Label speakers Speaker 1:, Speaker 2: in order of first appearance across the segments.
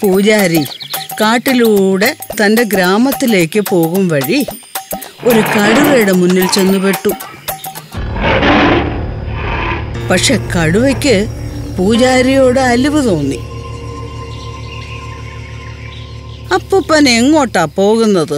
Speaker 1: പൂജാരി കാട്ടിലൂടെ തൻ്റെ ഗ്രാമത്തിലേക്ക് പോകും വഴി ഒരു കടുവയുടെ മുന്നിൽ ചെന്നുപെട്ടു പക്ഷെ കടുവയ്ക്ക് പൂജാരിയോട് അലിവ് തോന്നി അപ്പൂപ്പൻ എങ്ങോട്ടാ പോകുന്നത്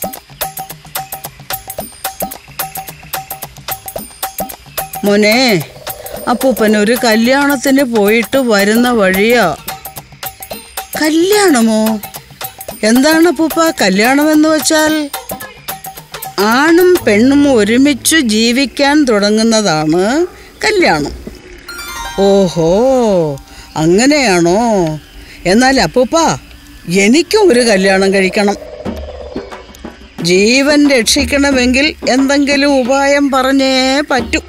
Speaker 1: മോനെ അപ്പൂപ്പൻ ഒരു കല്യാണത്തിന് പോയിട്ട് വരുന്ന വഴിയാ കല്യാണമോ എന്താണ് അപ്പൂപ്പ കല്യാണമെന്ന് വെച്ചാൽ ആണും പെണ്ണും ഒരുമിച്ച് ജീവിക്കാൻ തുടങ്ങുന്നതാണ് കല്യാണം ഓഹോ അങ്ങനെയാണോ എന്നാൽ അപ്പൂപ്പ എനിക്കും ഒരു കല്യാണം കഴിക്കണം ജീവൻ രക്ഷിക്കണമെങ്കിൽ എന്തെങ്കിലും ഉപായം പറഞ്ഞേ പറ്റൂ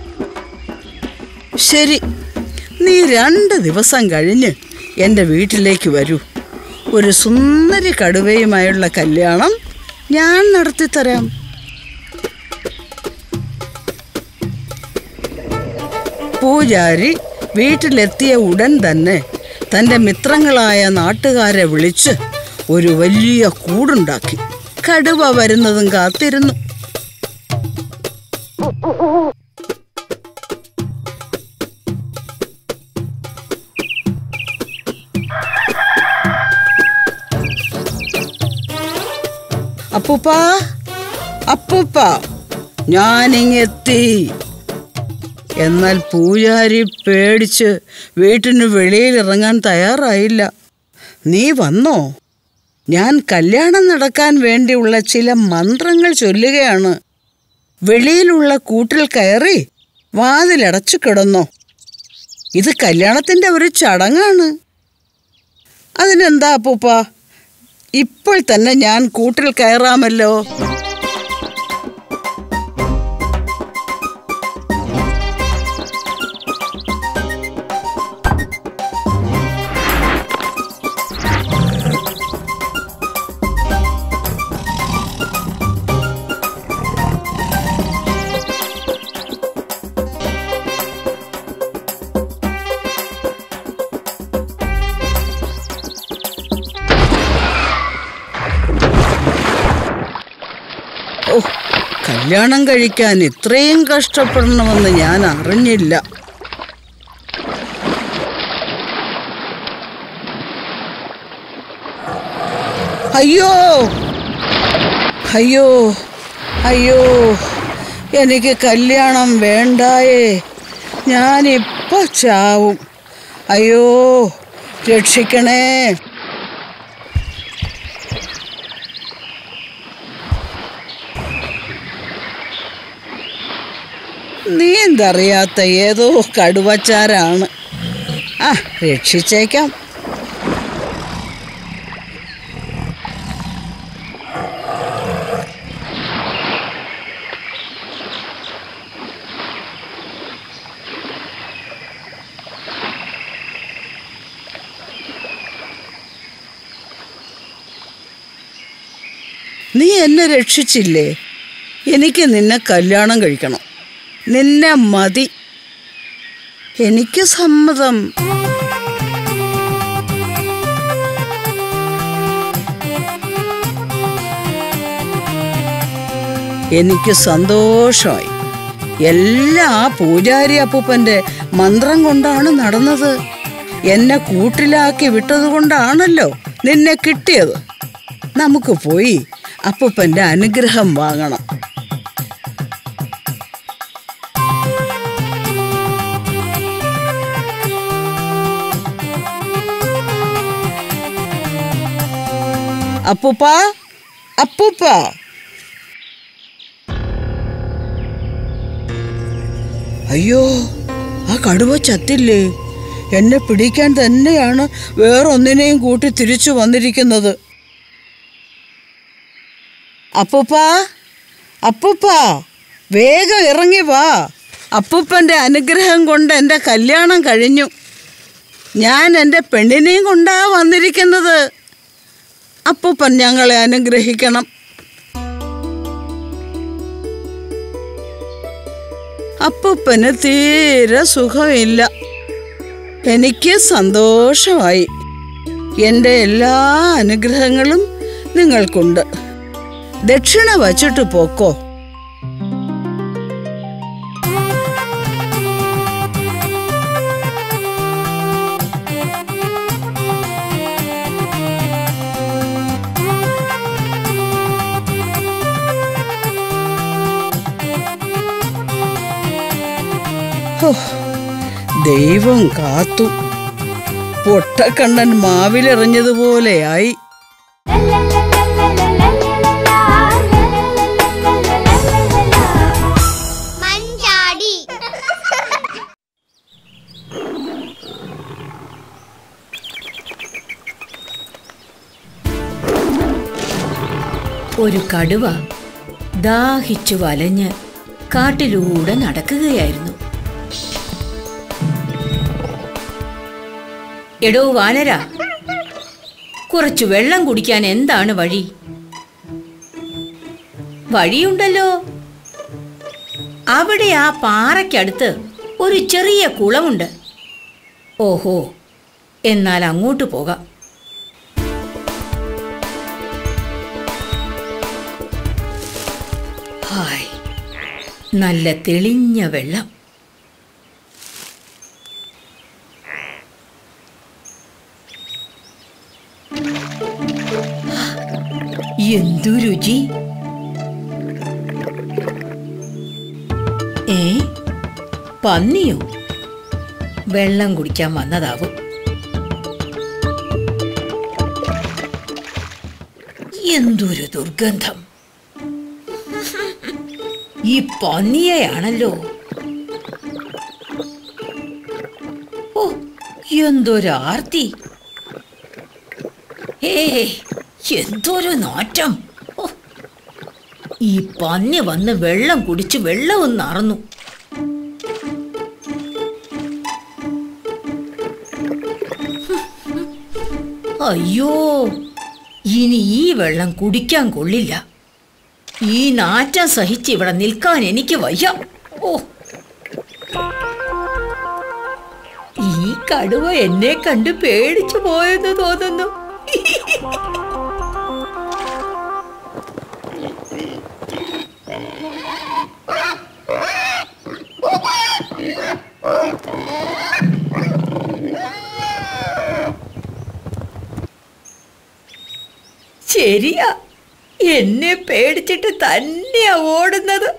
Speaker 1: ശരി നീ രണ്ട് ദിവസം കഴിഞ്ഞ് എൻ്റെ വീട്ടിലേക്ക് വരൂ ഒരു സുന്ദരി കടുവയുമായുള്ള കല്യാണം ഞാൻ നടത്തിത്തരാം പൂജാരി വീട്ടിലെത്തിയ ഉടൻ തന്നെ തൻ്റെ മിത്രങ്ങളായ നാട്ടുകാരെ വിളിച്ച് ഒരു വലിയ കൂടുണ്ടാക്കി കടുവ വരുന്നതും കാത്തിരുന്നു അപ്പൂപ്പ അപ്പൂപ്പ ഞാനിങ്ങെത്തി എന്നാൽ പൂജാരി പേടിച്ച് വീട്ടിന് വെളിയിൽ ഇറങ്ങാൻ തയ്യാറായില്ല നീ വന്നോ ഞാൻ കല്യാണം നടക്കാൻ വേണ്ടിയുള്ള ചില മന്ത്രങ്ങൾ ചൊല്ലുകയാണ് വെളിയിലുള്ള കൂട്ടിൽ കയറി വാതിലടച്ചു കിടന്നോ ഇത് കല്യാണത്തിൻ്റെ ഒരു ചടങ്ങാണ് അതിനെന്താ അപ്പൂപ്പ ഇപ്പോൾ തന്നെ ഞാൻ കൂട്ടിൽ കയറാമല്ലോ ഓ കല്യാണം കഴിക്കാൻ ഇത്രയും കഷ്ടപ്പെടണമെന്ന് ഞാൻ അറിഞ്ഞില്ല അയ്യോ അയ്യോ അയ്യോ എനിക്ക് കല്യാണം വേണ്ടായേ ഞാനിപ്പോ ചാവും അയ്യോ രക്ഷിക്കണേ നീന്തറിയാത്ത ഏതോ കടുവച്ചാരാണ് ആ രക്ഷിച്ചേക്കാം നീ എന്നെ രക്ഷിച്ചില്ലേ എനിക്ക് നിന്നെ കല്യാണം കഴിക്കണം നിന്നെ മതി എനിക്ക് സമ്മതം എനിക്ക് സന്തോഷമായി എല്ലാം ആ പൂജാരി അപ്പൂപ്പന്റെ മന്ത്രം കൊണ്ടാണ് നടന്നത് എന്നെ കൂട്ടിലാക്കി വിട്ടതുകൊണ്ടാണല്ലോ നിന്നെ കിട്ടിയത് നമുക്ക് പോയി അപ്പൂപ്പന്റെ അനുഗ്രഹം വാങ്ങണം അപ്പൂപ്പ അപ്പൂപ്പ അയ്യോ ആ കടുവ ചത്തില്ലേ എന്നെ പിടിക്കാൻ തന്നെയാണ് വേറൊന്നിനെയും കൂട്ടി തിരിച്ചു വന്നിരിക്കുന്നത് അപ്പൂപ്പ അപ്പൂപ്പ വേഗം ഇറങ്ങി വാ അപ്പൂപ്പൻ്റെ അനുഗ്രഹം കൊണ്ട് എൻ്റെ കല്യാണം കഴിഞ്ഞു ഞാൻ എൻ്റെ പെണ്ണിനെയും കൊണ്ടാ വന്നിരിക്കുന്നത് അപ്പൂപ്പൻ ഞങ്ങളെ അനുഗ്രഹിക്കണം അപ്പൂപ്പന് തീരെ സുഖമില്ല എനിക്ക് സന്തോഷമായി എൻ്റെ എല്ലാ അനുഗ്രഹങ്ങളും നിങ്ങൾക്കുണ്ട് ദക്ഷിണ വച്ചിട്ട് പോക്കോ ഹോ, ദൈവം കാത്തു പൊട്ടക്കണ്ണൻ മാവിലെറിഞ്ഞതുപോലെയായി
Speaker 2: മഞ്ചാടി
Speaker 3: ഒരു കടുവ ദാഹിച്ചു വലഞ്ഞ് കാട്ടിലൂടെ നടക്കുകയായിരുന്നു എടോ വാനര കുറച്ചു വെള്ളം കുടിക്കാൻ എന്താണ് വഴി വഴിയുണ്ടല്ലോ അവിടെ ആ പാറയ്ക്കടുത്ത് ഒരു ചെറിയ കുളമുണ്ട് ഓഹോ എന്നാൽ അങ്ങോട്ട് പോകാം ഹായ് നല്ല തെളിഞ്ഞ വെള്ളം എന്തു രുചി ഏ പന്നിയോ വെള്ളം കുടിക്കാൻ വന്നതാവും എന്തൊരു ദുർഗന്ധം ഈ പന്നിയെയാണല്ലോ ഓ എന്തൊരു ആർത്തി ഏ എന്തൊരു നാറ്റം ഓ, ഈ പന്നി വന്ന് വെള്ളം കുടിച്ച് വെള്ളവും നടന്നു അയ്യോ ഇനി ഈ വെള്ളം കുടിക്കാൻ കൊള്ളില്ല ഈ നാറ്റം സഹിച്ച് ഇവിടെ നിൽക്കാൻ എനിക്ക് വയ്യ ഓ ഈ കടുവ എന്നെ കണ്ട് പേടിച്ചു പോയെന്ന് തോന്നുന്നു ശരിയാ എന്നെ പേടിച്ചിട്ട് തന്നെയാ ഓടുന്നത്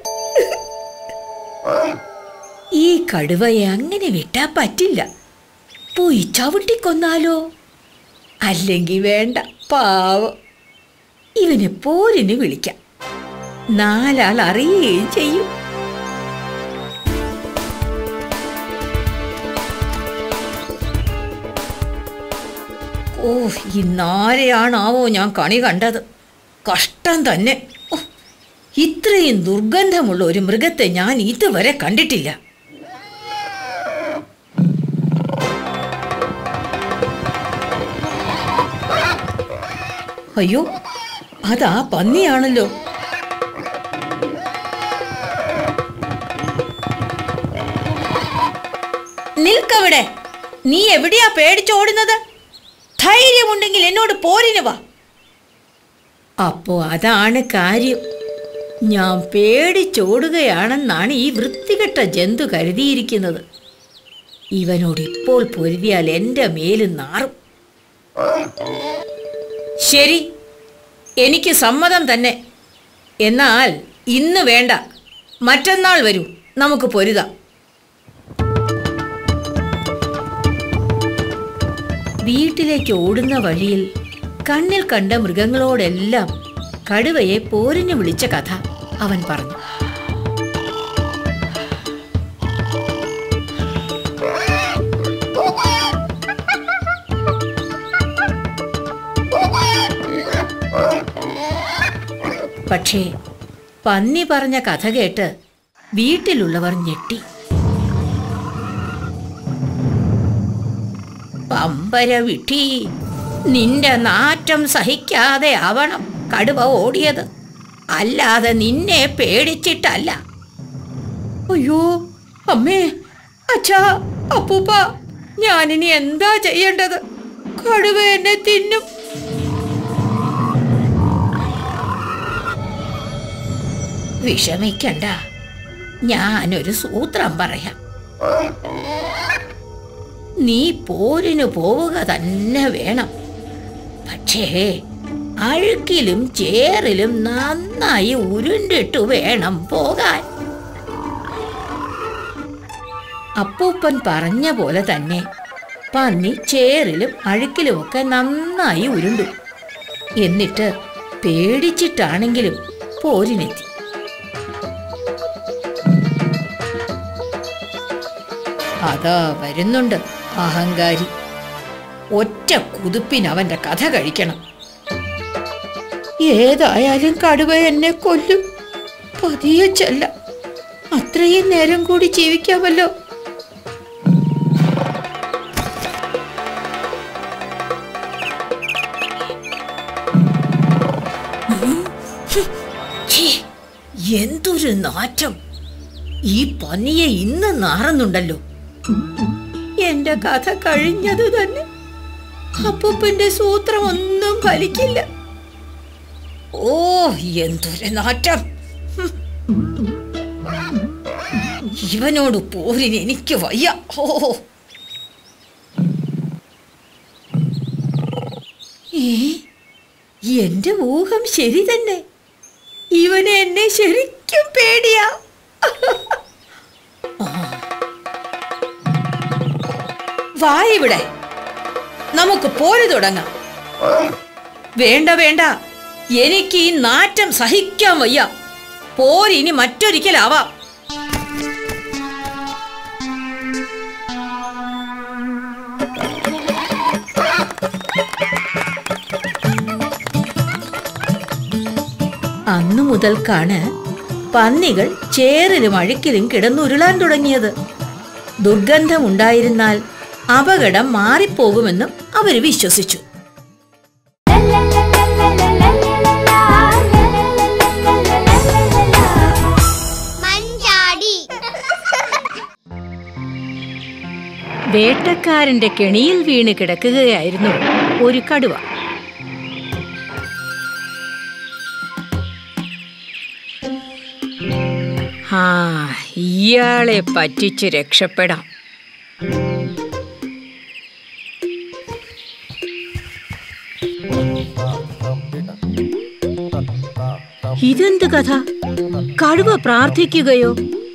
Speaker 3: ഈ കടുവയെ അങ്ങനെ വിട്ടാ പറ്റില്ല പോയി ചവിട്ടിക്കൊന്നാലോ അല്ലെങ്കിൽ വേണ്ട പാവം ഇവനെ പോരിന് വിളിക്കാം നാലാൾ അറിയുകയും ചെയ്യും ഓ ഇന്നാരെയാണാവോ ഞാൻ കണി കണ്ടത് കഷ്ടം തന്നെ ഓ, ഇത്രയും ദുർഗന്ധമുള്ള ഒരു മൃഗത്തെ ഞാൻ ഇതുവരെ കണ്ടിട്ടില്ല അയ്യോ അതാ പന്നിയാണല്ലോ നിൽക്കവിടെ നീ എവിടെയാ പേടിച്ചോടുന്നത് ധൈര്യമുണ്ടെങ്കിൽ എന്നോട് പോരിന് വാ അപ്പോ അതാണ് കാര്യം ഞാൻ പേടിച്ചോടുകയാണെന്നാണ് ഈ വൃത്തികെട്ട ജന്തു കരുതിയിരിക്കുന്നത് ഇവനോട് ഇപ്പോൾ പൊരുതിയാൽ എൻ്റെ മേല് നാറും ശരി എനിക്ക് സമ്മതം തന്നെ എന്നാൽ ഇന്ന് വേണ്ട മറ്റന്നാൾ വരൂ നമുക്ക് പൊരുതാം വീട്ടിലേക്ക് ഓടുന്ന വഴിയിൽ കണ്ണിൽ കണ്ട മൃഗങ്ങളോടെല്ലാം കടുവയെ പോരിന് വിളിച്ച കഥ അവൻ പറഞ്ഞു പക്ഷേ പന്നി പറഞ്ഞ കഥ കേട്ട് വീട്ടിലുള്ളവർ ഞെട്ടി പമ്പര വിട്ടി നിന്റെ നാറ്റം സഹിക്കാതെ ആവണം കടുവ ഓടിയത് അല്ലാതെ നിന്നെ പേടിച്ചിട്ടല്ല അയ്യോ അമ്മേ അച്ഛാ അപ്പൂപ്പ ഞാനിനി എന്താ ചെയ്യേണ്ടത് കടുവ എന്നെ തിന്നും വിഷമിക്കണ്ട ഞാനൊരു സൂത്രം പറയാം നീ പോരിന് പോവുക തന്നെ വേണം പക്ഷേ അഴുക്കിലും ചേറിലും നന്നായി ഉരുണ്ടിട്ടു വേണം പോകാൻ അപ്പൂപ്പൻ പറഞ്ഞ പോലെ തന്നെ പന്നി ചേറിലും അഴുക്കിലുമൊക്കെ നന്നായി ഉരുണ്ടു എന്നിട്ട് പേടിച്ചിട്ടാണെങ്കിലും പോരിനെത്തി അതാ വരുന്നുണ്ട് അഹങ്കാരി ഒറ്റ കുതിപ്പിന് അവന്റെ കഥ കഴിക്കണം ഏതായാലും കടുവ എന്നെ കൊല്ലും പതിയെ ചെല്ല അത്രയും നേരം കൂടി ജീവിക്കാമല്ലോ ഛീ, എന്തൊരു നാറ്റം ഈ പന്നിയെ ഇന്ന് നാറുന്നുണ്ടല്ലോ എന്റെ കഥ കഴിഞ്ഞത് തന്നെ അപ്പൂപ്പന്റെ സൂത്രം ഒന്നും ഫലിക്കില്ല ഓ എന്തൊരു നാറ്റം ഹും. ഇവനോട് പോരിന് എനിക്ക് വയ്യ ഓ ഏ എന്റെ ഊഹം ശരി തന്നെ ഇവന് എന്നെ ശരിക്കും പേടിയാ വാ ഇവിടെ നമുക്ക് പോര് തുടങ്ങാം വേണ്ട വേണ്ട എനിക്ക് ഈ നാറ്റം സഹിക്കാൻ വയ്യ പോരിനി മറ്റൊരിക്കലാവാം അന്നു മുതൽക്കാണ് പന്നികൾ ചേറിലും അഴുക്കിലും കിടന്നുരുളാൻ തുടങ്ങിയത് ദുർഗന്ധമുണ്ടായിരുന്നാൽ അപകടം മാറിപ്പോകുമെന്നും അവർ വിശ്വസിച്ചു
Speaker 2: മഞ്ചാടി
Speaker 3: വേട്ടക്കാരന്റെ കെണിയിൽ വീണ് കിടക്കുകയായിരുന്നു ഒരു കടുവ ആ ഇയാളെ പറ്റിച്ച് രക്ഷപ്പെടാം ഇതെന്ത് കഥ കടുവ പ്രാർത്ഥിക്കുകയോ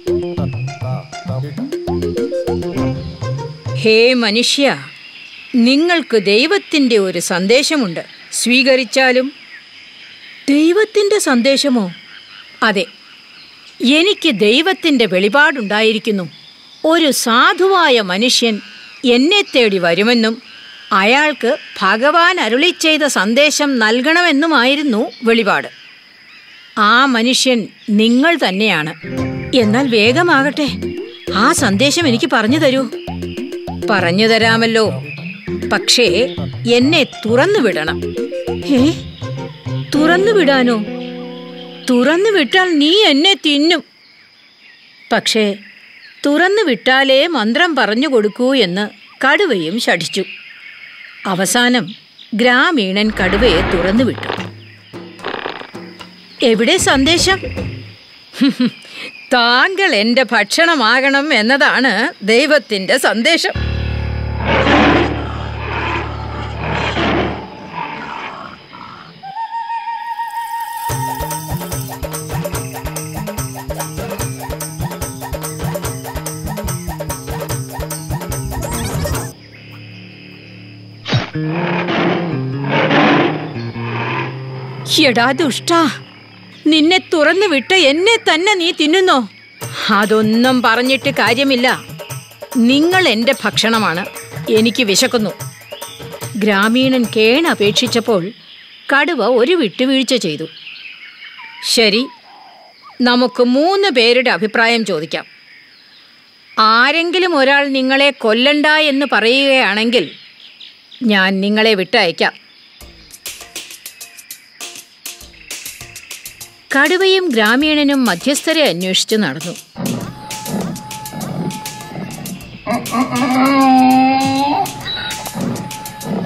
Speaker 3: ഹേ മനുഷ്യ നിങ്ങൾക്ക് ദൈവത്തിൻ്റെ ഒരു സന്ദേശമുണ്ട് സ്വീകരിച്ചാലും ദൈവത്തിൻ്റെ സന്ദേശമോ അതെ എനിക്ക് ദൈവത്തിൻ്റെ വെളിപാടുണ്ടായിരിക്കുന്നു ഒരു സാധുവായ മനുഷ്യൻ എന്നെ തേടി വരുമെന്നും അയാൾക്ക് ഭഗവാൻ അരുളി ചെയ്ത സന്ദേശം നൽകണമെന്നുമായിരുന്നു വെളിപാട് ആ മനുഷ്യൻ നിങ്ങൾ തന്നെയാണ് എന്നാൽ വേഗമാകട്ടെ ആ സന്ദേശം എനിക്ക് പറഞ്ഞു തരൂ പറഞ്ഞു തരാമല്ലോ പക്ഷേ എന്നെ തുറന്നു വിടണം ഏ തുറന്നു വിടാനോ തുറന്നു വിട്ടാൽ നീ എന്നെ തിന്നും പക്ഷേ തുറന്നു വിട്ടാലേ മന്ത്രം പറഞ്ഞു കൊടുക്കൂ എന്ന് കടുവയും ശഠിച്ചു അവസാനം ഗ്രാമീണൻ കടുവയെ തുറന്നു വിട്ടു എവിടെ സന്ദേശം താങ്കൾ എൻ്റെ ഭക്ഷണമാകണം എന്നതാണ് ദൈവത്തിൻ്റെ സന്ദേശം എടാ ദുഷ്ടാ നിന്നെ തുറന്നു വിട്ട് എന്നെ തന്നെ നീ തിന്നുന്നോ അതൊന്നും പറഞ്ഞിട്ട് കാര്യമില്ല നിങ്ങൾ എൻ്റെ ഭക്ഷണമാണ് എനിക്ക് വിശക്കുന്നു ഗ്രാമീണൻ കേൺ അപേക്ഷിച്ചപ്പോൾ കടുവ ഒരു വിട്ടുവീഴ്ച ചെയ്തു ശരി നമുക്ക് മൂന്ന് പേരുടെ അഭിപ്രായം ചോദിക്കാം ആരെങ്കിലും ഒരാൾ നിങ്ങളെ കൊല്ലണ്ട എന്ന് പറയുകയാണെങ്കിൽ ഞാൻ നിങ്ങളെ വിട്ടയക്കാം കടുവയും ഗ്രാമീണനും മധ്യസ്ഥരെ അന്വേഷിച്ച് നടന്നു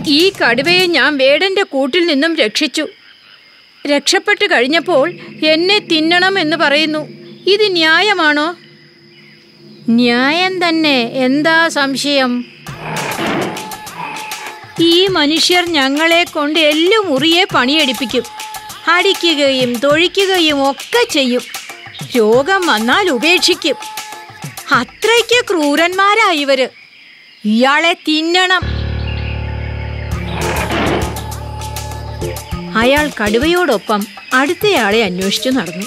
Speaker 3: ഈ കടുവയെ ഞാൻ വേടന്റെ കൂട്ടിൽ നിന്നും രക്ഷിച്ചു രക്ഷപ്പെട്ടു കഴിഞ്ഞപ്പോൾ എന്നെ തിന്നണം എന്ന് പറയുന്നു ഇത് ന്യായമാണോ ന്യായം തന്നെ എന്താ സംശയം ഈ മനുഷ്യർ ഞങ്ങളെ കൊണ്ട് എല്ലു മുറിയെ പണിയെടുപ്പിക്കും അടിക്കുകയും തൊഴിക്കുകയും ഒക്കെ ചെയ്യും രോഗം വന്നാൽ ഉപേക്ഷിക്കും അത്രയ്ക്ക് ക്രൂരന്മാരാ ഇവര് ഇയാളെ തിന്നണം അയാൾ കടുവയോടൊപ്പം അടുത്തയാളെ അന്വേഷിച്ചു നടന്നു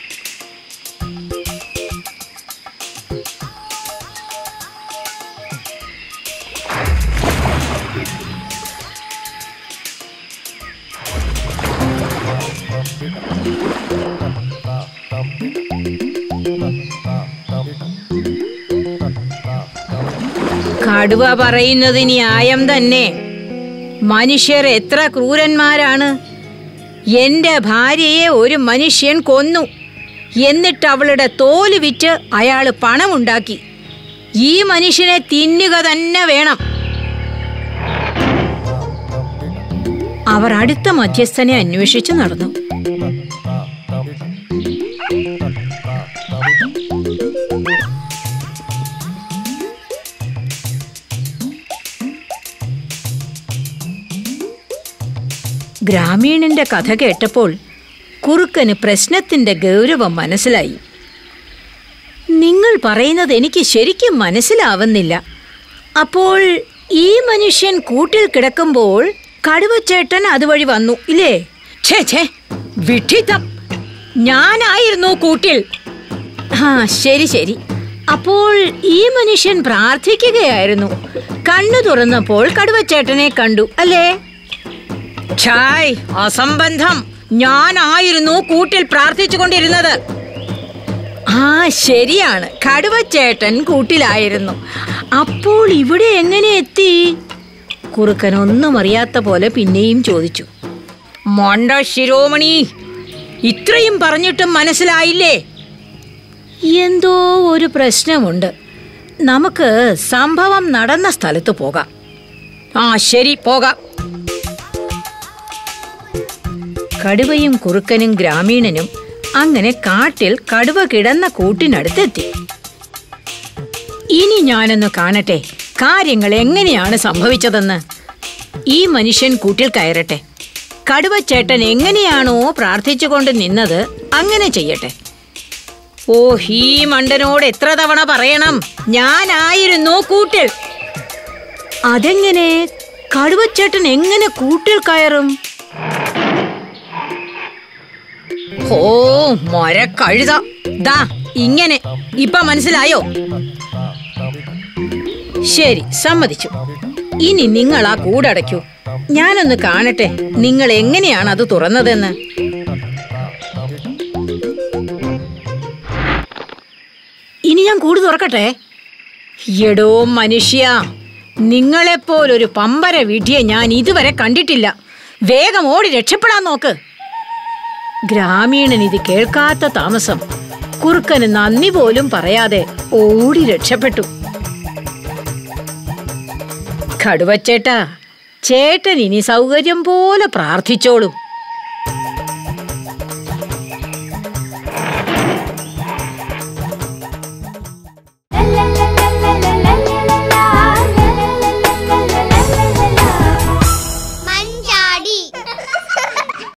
Speaker 3: കടുവ പറയുന്നത് ന്യായം തന്നെ മനുഷ്യർ എത്ര ക്രൂരന്മാരാണ് എന്റെ ഭാര്യയെ ഒരു മനുഷ്യൻ കൊന്നു എന്നിട്ട് അവളുടെ തോല് വിറ്റ് അയാൾ പണമുണ്ടാക്കി ഈ മനുഷ്യനെ തിന്നുക തന്നെ വേണം അവർ അടുത്ത മധ്യസ്ഥനെ അന്വേഷിച്ചു നടന്നു ഗ്രാമീണന്റെ കഥ കേട്ടപ്പോൾ കുറുക്കന് പ്രശ്നത്തിന്റെ ഗൗരവം മനസ്സിലായി നിങ്ങൾ പറയുന്നത് എനിക്ക് ശരിക്കും മനസ്സിലാവുന്നില്ല അപ്പോൾ ഈ മനുഷ്യൻ കൂട്ടിൽ കിടക്കുമ്പോൾ കടുവച്ചേട്ടൻ അതുവഴി വന്നു ഇല്ലേ ഛേ ഛേ വിഡ്ഢിത്തം ഞാനായിരുന്നു കൂട്ടിൽ ആ ശരി ശരി അപ്പോൾ ഈ മനുഷ്യൻ പ്രാർത്ഥിക്കുകയായിരുന്നു കണ്ണു തുറന്നപ്പോൾ കടുവച്ചേട്ടനെ കണ്ടു അല്ലേ ഛായ് അസംബന്ധം ഞാനായിരുന്നു കൂട്ടിൽ പ്രാർത്ഥിച്ചുകൊണ്ടിരുന്നത് ആ ശരിയാണ് കടുവച്ചേട്ടൻ കൂട്ടിലായിരുന്നു അപ്പോൾ ഇവിടെ എങ്ങനെ എത്തി കുറുക്കൻ ഒന്നും അറിയാത്ത പോലെ പിന്നെയും ചോദിച്ചു മൊണ്ട ശിരോമണി ഇത്രയും പറഞ്ഞിട്ടും മനസ്സിലായില്ലേ എന്തോ ഒരു പ്രശ്നമുണ്ട് നമുക്ക് സംഭവം നടന്ന സ്ഥലത്ത് പോകാം ആ ശരി പോകാം കടുവയും കുറുക്കനും ഗ്രാമീണനും അങ്ങനെ കാട്ടിൽ കടുവ കിടന്ന കൂട്ടിനടുത്തെത്തി ഇനി ഞാനൊന്ന് കാണട്ടെ കാര്യങ്ങൾ എങ്ങനെയാണ് സംഭവിച്ചതെന്ന് ഈ മനുഷ്യൻ കൂട്ടിൽ കയറട്ടെ കടുവച്ചേട്ടൻ എങ്ങനെയാണോ പ്രാർത്ഥിച്ചുകൊണ്ട് നിന്നത് അങ്ങനെ ചെയ്യട്ടെ ഓ ഈ മണ്ടനോട് എത്ര തവണ പറയണം ഞാനായിരുന്നു കൂട്ടിൽ അതെങ്ങനെ കടുവച്ചേട്ടൻ എങ്ങനെ കൂട്ടിൽ കയറും ഓ മൊര കഴുത ദാ ഇങ്ങനെ ഇപ്പൊ മനസ്സിലായോ ശരി സമ്മതിച്ചു ഇനി നിങ്ങൾ ആ കൂടടയ്ക്കൂ ഞാനൊന്ന് കാണട്ടെ നിങ്ങൾ എങ്ങനെയാണ് അത് തുറന്നതെന്ന് ഇനി ഞാൻ കൂട് തുറക്കട്ടെ എടോ മനുഷ്യ നിങ്ങളെപ്പോലൊരു പമ്പര വിധിയെ ഞാൻ ഇതുവരെ കണ്ടിട്ടില്ല വേഗം ഓടി രക്ഷപ്പെടാൻ നോക്ക് ഗ്രാമീണൻ ഇത് കേൾക്കാത്ത താമസം കുറുക്കന് നന്ദി പോലും പറയാതെ ഓടി രക്ഷപ്പെട്ടു കടുവച്ചേട്ടാ ചേട്ടൻ ഇനി സൗകര്യം പോലെ പ്രാർത്ഥിച്ചോളും